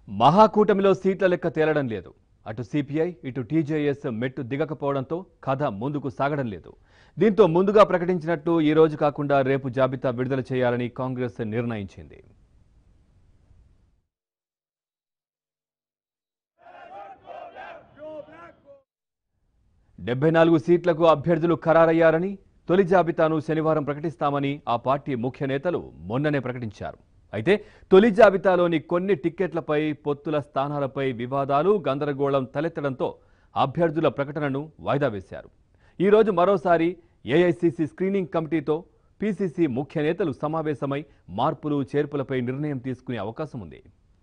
మహాకూటమిలో సీట్ల లెక్క తేలడం లేదు అటు సిపిఐ ఇటు టీజేఎస్ మెట్టు దిగకపోవడంతో కథ ముందుకు సాగడం లేదు దీంతో ముందుగా ప్రకటించినట్టు ఈ రోజు కాకుండా రేపు జాబితా విడుదల చేయాలని కాంగ్రెస్ నిర్ణయించింది డెబ్బై నాలుగు సీట్లకు అభ్యర్థులు ఖరారయ్యారని తొలి జాబితాను శనివారం ప్రకటిస్తామని ఆ పార్టీ ముఖ్య నేతలు మొన్ననే ప్రకటించారు అయితే తొలి జాబితాలోని కొన్ని టిక్కెట్లపై పొత్తుల స్థానాలపై వివాదాలు గందరగోళం తలెత్తడంతో అభ్యర్థుల ప్రకటనను వాయిదా వేశారు ఈ రోజు మరోసారి ఏఐసిసి స్క్రీనింగ్ కమిటీతో పిసిసి ముఖ్య నేతలు సమావేశమై మార్పులు చేర్పులపై నిర్ణయం తీసుకునే అవకాశం ఉంది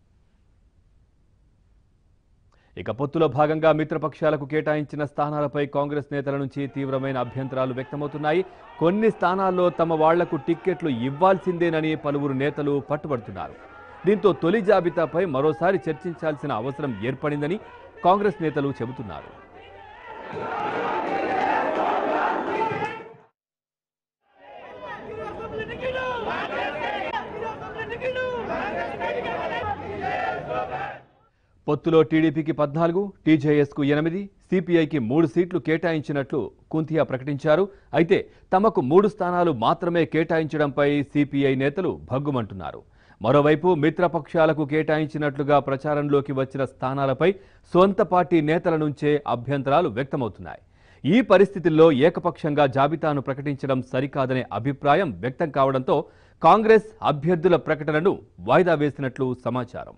ఇక పొత్తులో భాగంగా మిత్రపక్షాలకు కేటాయించిన స్థానాలపై కాంగ్రెస్ నేతల నుంచి తీవ్రమైన అభ్యంతరాలు వ్యక్తమవుతున్నాయి కొన్ని స్థానాల్లో తమ వాళ్లకు టిక్కెట్లు ఇవ్వాల్సిందేనని పలువురు నేతలు పట్టుబడుతున్నారు దీంతో తొలి జాబితాపై మరోసారి చర్చించాల్సిన అవసరం ఏర్పడిందని కాంగ్రెస్ నేతలు చెబుతున్నారు పొత్తులో టీడీపీకి పద్నాలుగు టీజేఎస్కు ఎనిమిది సిపిఐకి మూడు సీట్లు కేటాయించినట్లు కుంతియా ప్రకటించారు అయితే తమకు మూడు స్థానాలు మాత్రమే కేటాయించడంపై సిపిఐ నేతలు భగ్గుమంటున్నారు మరోవైపు మిత్రపక్షాలకు కేటాయించినట్లుగా ప్రచారంలోకి వచ్చిన స్థానాలపై సొంత పార్టీ నేతల నుంచే అభ్యంతరాలు వ్యక్తమవుతున్నాయి ఈ పరిస్థితుల్లో ఏకపక్షంగా జాబితాను ప్రకటించడం సరికాదనే అభిప్రాయం వ్యక్తం కావడంతో కాంగ్రెస్ అభ్యర్థుల ప్రకటనను వాయిదా వేసినట్లు సమాచారం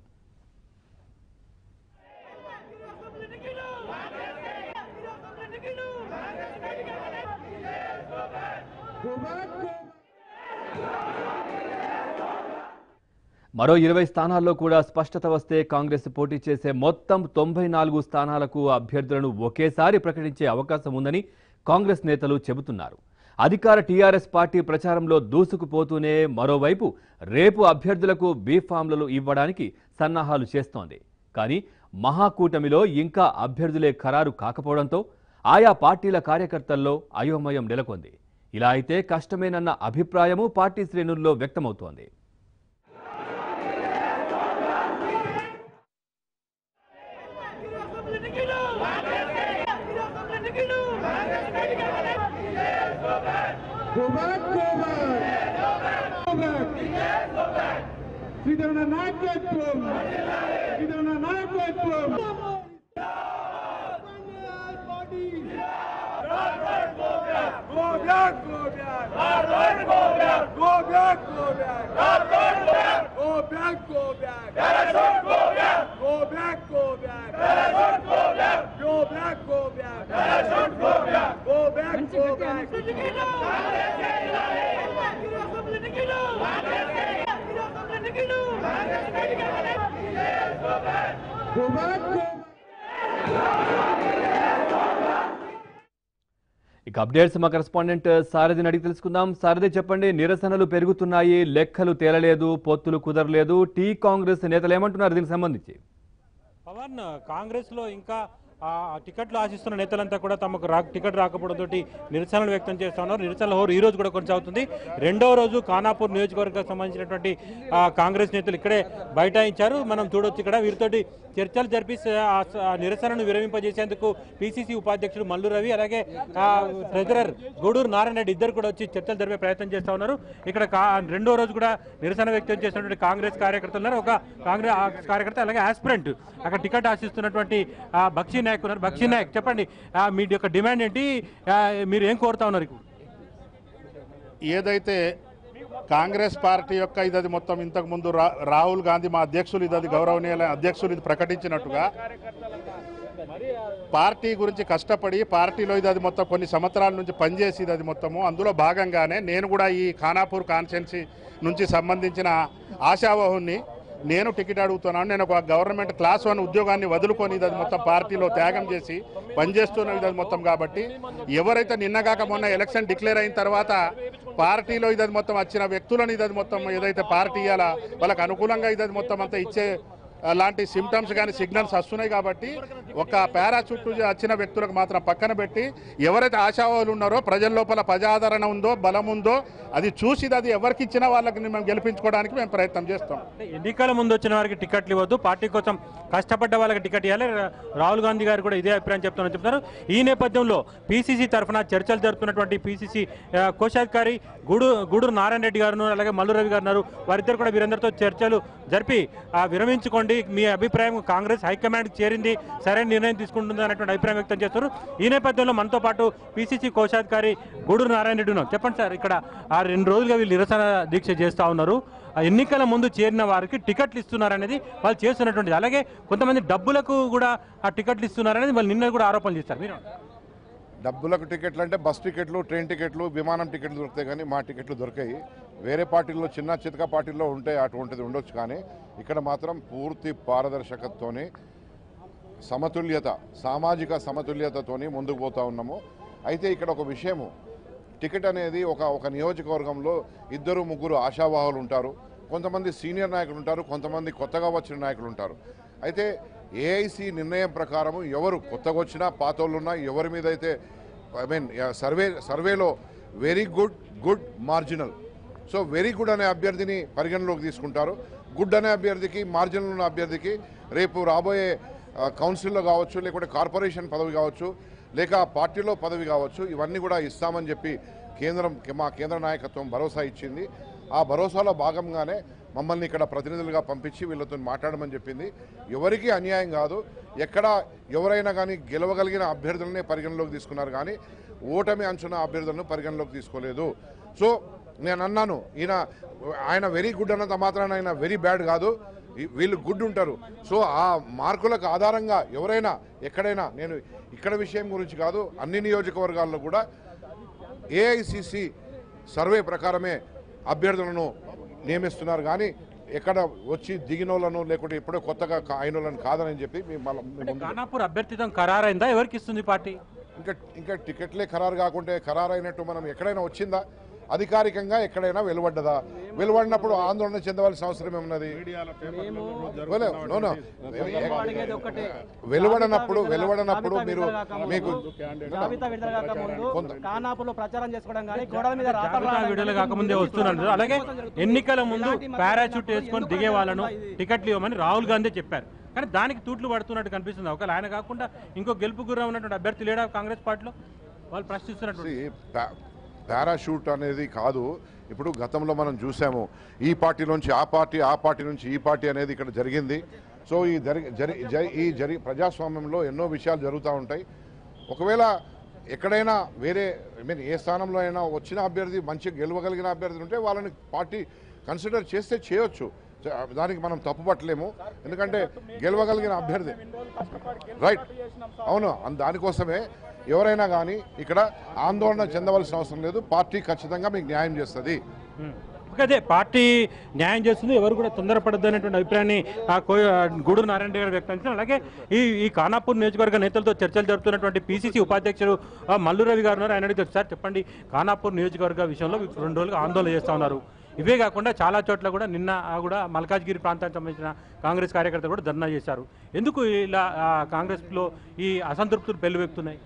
మరో ఇరవై స్థానాల్లో కూడా స్పష్టత వస్తే కాంగ్రెస్ పోటీ చేసే మొత్తం తొంభై నాలుగు స్థానాలకు అభ్యర్థులను ఒకేసారి ప్రకటించే అవకాశం ఉందని కాంగ్రెస్ నేతలు చెబుతున్నారు అధికార టీఆర్ఎస్ పార్టీ ప్రచారంలో దూసుకుపోతూనే మరోవైపు రేపు అభ్యర్థులకు బీఫామ్లను ఇవ్వడానికి సన్నాహాలు చేస్తోంది కానీ మహాకూటమిలో ఇంకా అభ్యర్థులే ఖరారు కాకపోవడంతో ఆయా పార్టీల కార్యకర్తల్లో అయోమయం నెలకొంది ఇలా అయితే కష్టమేనన్న అభిప్రాయము పార్టీ శ్రేణుల్లో వ్యక్తమవుతోంది Go back, go back. Go back. శ్రీధరణ నాయకత్వం శ్రీధరణ నాయకత్వం Go back, go back. Go back, go back. Go back, go back. Go back, go back. Go back, go back. Go back, go back. Go back, go back. Go back, go back. ఇక updates మా correspondent సారథిని అడిగి తెలుసుకుందాం సారథి చెప్పండి నిరసనలు పెరుగుతున్నాయి లెక్కలు తేలలేదు పొత్తులు కుదరలేదు టీ కాంగ్రెస్ నేతలు ఏమంటున్నారు దీనికి సంబంధించి పవన్ కాంగ్రెస్ లో ఇంకా ఆ టికెట్లు ఆశిస్తున్న నేతలంతా కూడా తమకు రా టికెట్ రాకపోవడంతో నిరసనలు వ్యక్తం చేస్తా ఉన్నారు నిరసనల హోరు ఈ రోజు కూడా కొనసాగుతుంది రెండవ రోజు ఖానాపూర్ నియోజకవర్గానికి సంబంధించినటువంటి ఆ, కాంగ్రెస్ నేతలు ఇక్కడే బైఠాయించారు మనం చూడొచ్చు ఇక్కడ వీరితోటి చర్చలు జరిపి స- ఆ స- ఆ నిరసనను విరమింపజేసేందుకు పిసిసి ఉపాధ్యక్షుడు మల్లు రవి అలాగే ఆ, ట్రెజరర్ గూడూరు నారాయణ రెడ్డి ఇద్దరు కూడా వచ్చి చర్చలు జరిపే ప్రయత్నం చేస్తా ఉన్నారు ఇక్కడ కా- రెండో రోజు కూడా నిరసన వ్యక్తం చేసినటువంటి కాంగ్రెస్ కార్యకర్తలు ఉన్నారు ఒక కాంగ్రెస్ కార్యకర్త అలాగే ఆస్పిరెంట్ అక్కడ టికెట్ ఆశిస్తున్నటువంటి ఆ, బక్షీ నాయక్ ఉన్నారు బక్షీ నాయక్ చెప్పండి ఆ, మీ యొక్క డిమాండ్ ఏంటి ఆ, మీరు ఏం కోరుతా ఉన్నారు ఇప్పుడు? ఏదైతే కాంగ్రెస్ పార్టీ యొక్క ఇది మొత్తం ఇంతకు ముందు రా రాహుల్ గాంధీ మా అధ్యక్షులు ఇది అది గౌరవనీయుల అధ్యక్షులు ఇది ప్రకటించినట్టుగా పార్టీ గురించి కష్టపడి పార్టీలో ఇది అది మొత్తం కొన్ని సంవత్సరాల నుంచి పనిచేసి ఇది అది మొత్తము అందులో భాగంగానే నేను కూడా ఈ ఖానాపూర్ కాన్స్టిట్యున్సీ నుంచి సంబంధించిన ఆశావహుణ్ణి నేను టికెట్ అడుగుతున్నాను నేను ఒక గవర్నమెంట్ క్లాస్ వన్ ఉద్యోగాన్ని వదులుకొని ఇది అది మొత్తం పార్టీలో త్యాగం చేసి పనిచేస్తున్న ఇది అది మొత్తం కాబట్టి ఎవరైతే నిన్నగాక మొన్న ఎలక్షన్ డిక్లేర్ అయిన తర్వాత పార్టీలో ఇది అది మొత్తం వచ్చిన వ్యక్తులను ఇది అది మొత్తం ఏదైతే పార్టీ ఇవ్వాలా వాళ్ళకి అనుకూలంగా ఇది అది మొత్తం అంతా ఇచ్చే ఆ, లాంటి సిమ్టమ్స్ కానీ సిగ్నల్స్ వస్తున్నాయి కాబట్టి ఒక పారాచూట్ వచ్చిన వ్యక్తులకు మాత్రం పక్కన పెట్టి ఎవరైతే ఆశావాదులు ఉన్నారో ప్రజల లోపల ప్రజాదరణ ఉందో బలం ఉందో అది చూసి అది ఎవరికి ఇచ్చినా వాళ్ళకి మేము గెలిపించుకోవడానికి మేము ప్రయత్నం చేస్తాం అంటే ఎన్నికల ముందు వచ్చిన వారికి టికెట్లు ఇవ్వద్దు పార్టీ కోసం కష్టపడ్డ వాళ్ళకి టికెట్ ఇవ్వాలి రా- రాహుల్ గాంధీ గారు కూడా ఇదే అభిప్రాయం చెప్తున్నారని చెప్తున్నారు ఈ నేపథ్యంలో పీసీసీ తరఫున చర్చలు జరుపుతున్నటువంటి పీసీసీ కోశాధికారి గూడు గూడూరు నారాయణ రెడ్డి గారు అలాగే మల్లు రవి గారు ఉన్నారు వారిద్దరు కూడా వీరందరితో చర్చలు జరిపి ఆ, విరమించుకోండి మీ అభిప్రాయం కాంగ్రెస్ హైకమాండ్కి చేరింది సరైన నిర్ణయం తీసుకుంటుంది అనేటువంటి అభిప్రాయం వ్యక్తం చేస్తారు ఈ నేపథ్యంలో మనతో పాటు పీసీసీ కోశాధికారి గూడూరు నారాయణ రెడ్డి ఉన్నారు చెప్పండి సార్ ఇక్కడ ఆ రెండు రోజులుగా వీళ్ళు నిరసన దీక్ష చేస్తూ ఉన్నారు ఆ ఎన్నికల ముందు చేరిన వారికి టికెట్లు ఇస్తున్నారనేది వాళ్ళు చేస్తున్నటువంటిది అలాగే కొంతమంది డబ్బులకు కూడా ఆ టికెట్లు ఇస్తున్నారనేది వాళ్ళు నిన్న కూడా ఆరోపణలు చేస్తారు మీరు డబ్బులకు టికెట్లు అంటే బస్ టికెట్లు ట్రైన్ టికెట్లు విమానం టికెట్లు దొరుకుతాయి కానీ మా టికెట్లు దొరికాయి వేరే పార్టీల్లో చిన్న చితక పార్టీల్లో ఉంటే అటువంటిది ఉండొచ్చు కానీ ఇక్కడ మాత్రం పూర్తి పారదర్శకతతోని సమతుల్యత సామాజిక సమతుల్యతతోని ముందుకు పోతా ఉన్నాము అయితే ఇక్కడ ఒక విషయము టికెట్ అనేది ఒక ఒక నియోజకవర్గంలో ఇద్దరు ముగ్గురు ఆశావాహులు ఉంటారు కొంతమంది సీనియర్ నాయకులు ఉంటారు కొంతమంది కొత్తగా వచ్చిన నాయకులు ఉంటారు అయితే ఏఐసి నిర్ణయం ప్రకారము ఎవరు కొత్తగా వచ్చినా పాతోళ్ళు ఉన్నా ఎవరి మీద అయితే ఐ మీన్ సర్వే సర్వేలో very good good marginal so very good అనే అభ్యర్థిని పరిగణలోకి తీసుకుంటారు గుడ్ అనే అభ్యర్థికి మార్జినల్ ఉన్న అభ్యర్థికి రేపు రాబోయే ఆ, కౌన్సిల్లో కావచ్చు లేకుంటే కార్పొరేషన్ పదవి కావచ్చు లేక పార్టీలో పదవి కావచ్చు ఇవన్నీ కూడా ఇస్తామని చెప్పి కేంద్రం మా కేంద్ర నాయకత్వం భరోసా ఇచ్చింది ఆ భరోసాలో భాగంగానే మమ్మల్ని ఇక్కడ ప్రతినిధులుగా పంపించి వీళ్ళతో మాట్లాడమని చెప్పింది ఎవరికీ అన్యాయం కాదు ఎక్కడ ఎవరైనా కానీ గెలవగలిగిన అభ్యర్థులనే పరిగణలోకి తీసుకున్నారు కానీ ఓటమి అంచున అభ్యర్థులను పరిగణలోకి తీసుకోలేదు సో నేను అన్నాను ఈయన ఆయన వెరీ గుడ్ అన్నంత మాత్రాన ఆయన వెరీ బ్యాడ్ కాదు ఈ- వీళ్ళు గుడ్ ఉంటారు సో ఆ మార్కులకు ఆధారంగా ఎవరైనా ఎక్కడైనా నేను ఇక్కడ విషయం గురించి కాదు అన్ని నియోజకవర్గాల్లో కూడా ఏఐసిసి సర్వే ప్రకారమే అభ్యర్థులను నియమిస్తున్నారు కానీ ఎక్కడ వచ్చి దిగినోళ్ళను లేకుంటే ఇప్పుడే కొత్తగా కా- అయినోళ్ళని కాదని చెప్పి మేము మళ్ళీ మేము ముందు- ఖానాపూర్ అభ్యర్థితం ఖరారైందా ఎవరికి ఇస్తుంది పార్టీ ఇంకా ఇంకా టికెట్లే ఖరారు కాకుంటే ఖరారు అయినట్టు మనం ఎక్కడైనా వచ్చిందా అధికారికంగా ఎక్కడైనా వెలువడ్డదా వెలువడినప్పుడు ఆందోళన చెందవలసిన అవసరం ఏమున్నది వెలు- no, no. వెలువడనప్పుడు వెలువడనప్పుడు మీరు మీకు జాబితా విడుదల కాకముందు కొంత- కానాపులో ప్రచారం చేసుకోవడం కానీ గోడల మీద రాతలు జాబితా రాయడం విడుదల కానీ కాకముందే వస్తున్నారు అలాగే ఎన్నికల ముందు పారాచూట్ వేసుకొని దిగే వాళ్ళను టికెట్లు ఇవ్వమని రాహుల్ గాంధీ చెప్పారు కానీ దానికి తూట్లు పడుతున్నట్టు కనిపిస్తుంది ఒకవేళ ఆయన కాకుండా ఇంకో గెలుపు గుర్రం ఉన్నటువంటి అభ్యర్థి లేడా కాంగ్రెస్ పార్టీలో వాళ్ళు ప్రశ్నిస్తున్నట్టు See, పా- పారాషూట్ అనేది కాదు ఇప్పుడు గతంలో మనం చూసాము ఈ పార్టీ నుంచి ఆ పార్టీ ఆ పార్టీ నుంచి ఈ పార్టీ అనేది ఇక్కడ జరిగింది సో ఈ జరి జరి జరి- ఈ జరి ప్రజాస్వామ్యంలో ఎన్నో విషయాలు జరుగుతూ ఉంటాయి ఒకవేళ ఎక్కడైనా వేరే ఐ మీన్ ఏ స్థానంలో అయినా వచ్చిన అభ్యర్థి మంచిగా గెలవగలిగిన అభ్యర్థి ఉంటే వాళ్ళని పార్టీ కన్సిడర్ చేస్తే చేయొచ్చు చ- దానికి మనం తప్పుపట్టలేము ఎందుకంటే గెలవగలిగిన అభ్యర్థి రైట్ అవును అన్- దానికోసమే ఎవరైనా కానీ ఇక్కడ ఆందోళన చెందవలసిన అవసరం లేదు పార్టీ ఖచ్చితంగా మీకు న్యాయం చేస్తుంది ఉం. ఓకే, అదే పార్టీ న్యాయం చేస్తుంది ఎవరు కూడా తొందరపడద్దు అనేటువంటి అభిప్రాయాన్ని ఆ కో- ఆ గూడూరు నారాయణ రెడ్డి గారు వ్యక్తం చేశారు అలాగే ఈ ఈ ఖానాపూర్ నియోజకవర్గ నేతలతో చర్చలు జరుపుతున్నటువంటి పీసీసీ ఉపాధ్యక్షులు ఆ, మల్లు రవి గారు ఉన్నారు ఆయన అడిగితే సార్ చెప్పండి ఖానాపూర్ నియోజకవర్గ విషయంలో రెండు రోజులుగా ఆందోళన చేస్తూ ఉన్నారు ఇవే కాకుండా చాలా చోట్ల కూడా నిన్న ఆ కూడా మల్కాజ్గిరి ప్రాంతానికి సంబంధించిన కాంగ్రెస్ కార్యకర్తలు కూడా ధర్నా చేశారు ఎందుకు ఇలా ఆ, కాంగ్రెస్లో ఈ అసంతృప్తులు పెళ్లివెక్కుతున్నాయి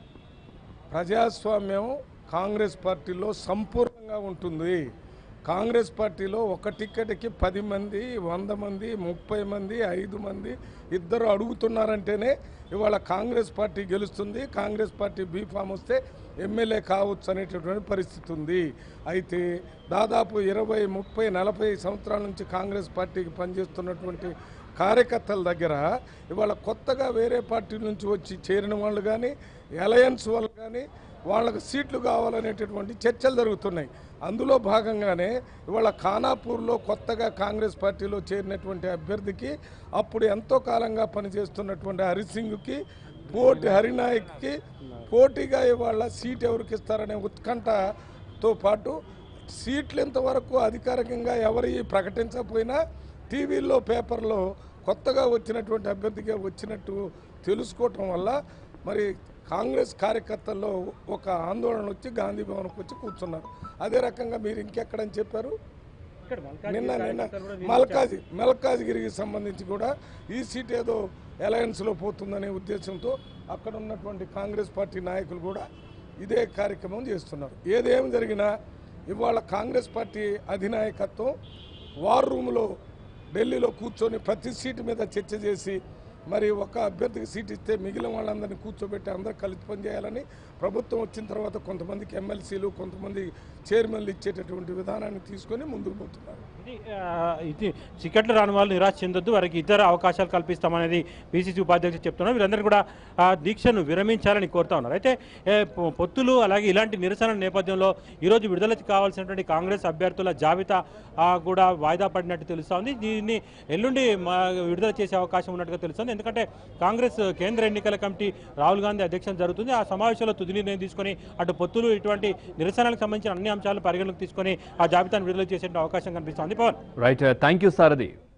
ప్రజాస్వామ్యం కాంగ్రెస్ పార్టీలో సంపూర్ణంగా ఉంటుంది కాంగ్రెస్ పార్టీలో ఒక టికెట్కి పది మంది వంద మంది ముప్పై మంది ఐదు మంది ఇద్దరు అడుగుతున్నారంటేనే ఇవాళ కాంగ్రెస్ పార్టీ గెలుస్తుంది కాంగ్రెస్ పార్టీ బీఫామ్ వస్తే ఎమ్మెల్యే కావచ్చు అనేటటువంటి పరిస్థితి ఉంది అయితే దాదాపు ఇరవై ముప్పై నలభై సంవత్సరాల నుంచి కాంగ్రెస్ పార్టీకి పనిచేస్తున్నటువంటి కార్యకర్తల దగ్గర ఇవాళ కొత్తగా వేరే పార్టీ నుంచి వచ్చి చేరిన వాళ్ళు కానీ అలయన్స్ వాళ్ళు కానీ వాళ్ళకి సీట్లు కావాలనేటటువంటి చర్చలు జరుగుతున్నాయి అందులో భాగంగానే ఇవాళ ఖానాపూర్లో కొత్తగా కాంగ్రెస్ పార్టీలో చేరినటువంటి అభ్యర్థికి అప్పుడు ఎంతో కాలంగా పనిచేస్తున్నటువంటి హరిసింగ్కి పోటీ హరినాయక్కి పోటీగా ఇవాళ సీట్ ఎవరికి ఇస్తారనే ఉత్కంఠతో పాటు సీట్లు ఇంతవరకు అధికారికంగా ఎవరి ప్రకటించకపోయినా టీవీల్లో పేపర్లో కొత్తగా వచ్చినటువంటి అభ్యర్థిగా వచ్చినట్టు తెలుసుకోవటం వల్ల మరి కాంగ్రెస్ కార్యకర్తల్లో ఒక ఆందోళన వచ్చి గాంధీ భవన్కి వచ్చి కూర్చున్నారు అదే రకంగా మీరు ఇంకెక్కడని చెప్పారు నిన్న నిన్న మల్కాజి మల్కాజ్గిరికి సంబంధించి కూడా ఈ సీట్ ఏదో అలయన్స్లో పోతుందనే ఉద్దేశంతో అక్కడ ఉన్నటువంటి కాంగ్రెస్ పార్టీ నాయకులు కూడా ఇదే కార్యక్రమం చేస్తున్నారు ఏదేం జరిగినా ఇవాళ కాంగ్రెస్ పార్టీ అధినాయకత్వం వార్ రూమ్లో ఢిల్లీలో కూర్చొని ప్రతి సీటు మీద చర్చ చేసి మరి ఒక అభ్యర్థికి సీట్ ఇస్తే మిగిలిన వాళ్ళందరినీ కూర్చోబెట్టి అందరూ కలిసి పనిచేయాలని ప్రభుత్వం వచ్చిన తర్వాత కొంతమందికి ఎమ్మెల్సీలు కొంతమంది చైర్మన్లు ఇచ్చేటటువంటి విధానాన్ని తీసుకొని ముందుకు పోతున్నారు ఇది, ఆ, ఇది టికెట్లు రాని వాళ్ళు నిరాశ చెందొద్దు వారికి ఇతర అవకాశాలు కల్పిస్తామనేది పిసిసి ఉపాధ్యక్షుడు చెప్తున్నారు వీరందరూ కూడా ఆ దీక్షను విరమించాలని కోరుతా ఉన్నారు అయితే ఏ, పొ- పొత్తులు అలాగే ఇలాంటి నిరసనల నేపథ్యంలో ఈరోజు విడుదల కావాల్సినటువంటి కాంగ్రెస్ అభ్యర్థుల జాబితా ఆ, కూడా వాయిదా పడినట్టు తెలుస్తోంది దీన్ని ఎల్లుండి మా విడుదల చేసే అవకాశం ఉన్నట్టుగా తెలుస్తుంది ఎందుకంటే కాంగ్రెస్ కేంద్ర ఎన్నికల కమిటీ రాహుల్ గాంధీ అధ్యక్షత జరుగుతుంది ఆ సమావేశంలో తుది నిర్ణయం తీసుకొని అటు పొత్తులు ఇటువంటి నిరసనలకు సంబంధించిన అన్ని అంశాలను పరిగణలోకి తీసుకొని ఆ జాబితాను విడుదల చేసే అవకాశం కనిపిస్తోంది Pawan right thank you Sarathi